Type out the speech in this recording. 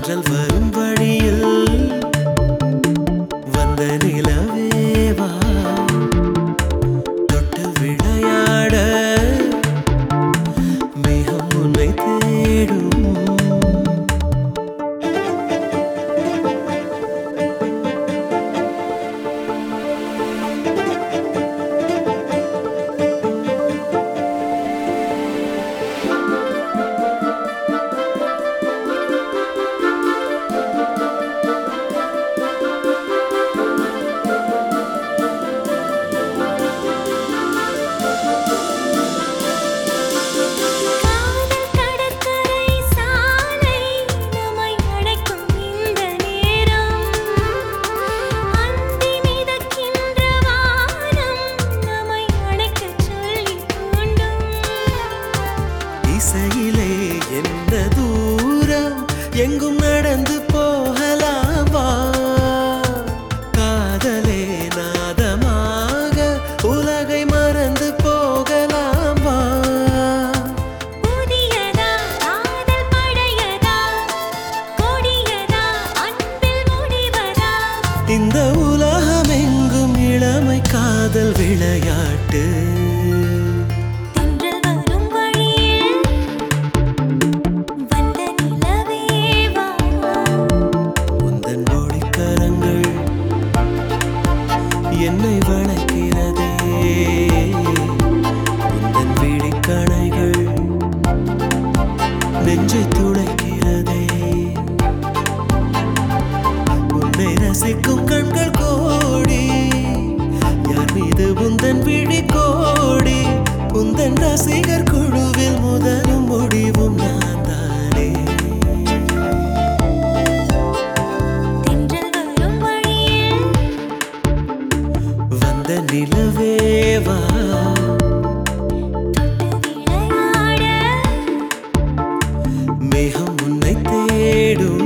தென்றல் வரும் வழியில் வந்த நிலவேவா தொட்டு விளையாட மேகம் உன்னை தேடும் காதல் கடற்கரை சாலை நம்மை அழைக்கும் இந்த நேரம் அந்தி மிதக்கின்ற வானம் நம்மை அழைக்கச் சொல்லி தூண்டும் இசையிலே என்ன தூரம் எங்கும் நடந்து போகலாம் வா காதலே நாதமாக உலகை மறந்து போகலாம் வா புதியதா காதல் பழையதா கொடியதா அன்பில் முடிவதா இந்த உலகமெங்கும் இளமை காதல் விளையாட்டு தென்றல் வரும் வழியில் வந்த நிலவேவா உந்தன் ஒளிக்கரங்கள் என்னை வளர்க்கிறதே உந்தன் விழிக்கணைகள் நெஞ்சை துளைக்கிறதே உன்னை ரசிக்கும் கண்கள் கோடி யார் மீது உந்தன் விழி கோடி உந்தன் ரசிகர் குழுவில் முதலும் முடிவும் நான் தானே தென்றல் வரும் வழியில் வந்த நிலவேவா தொட்டு விளையாட மேகம் உன்னை தேடும்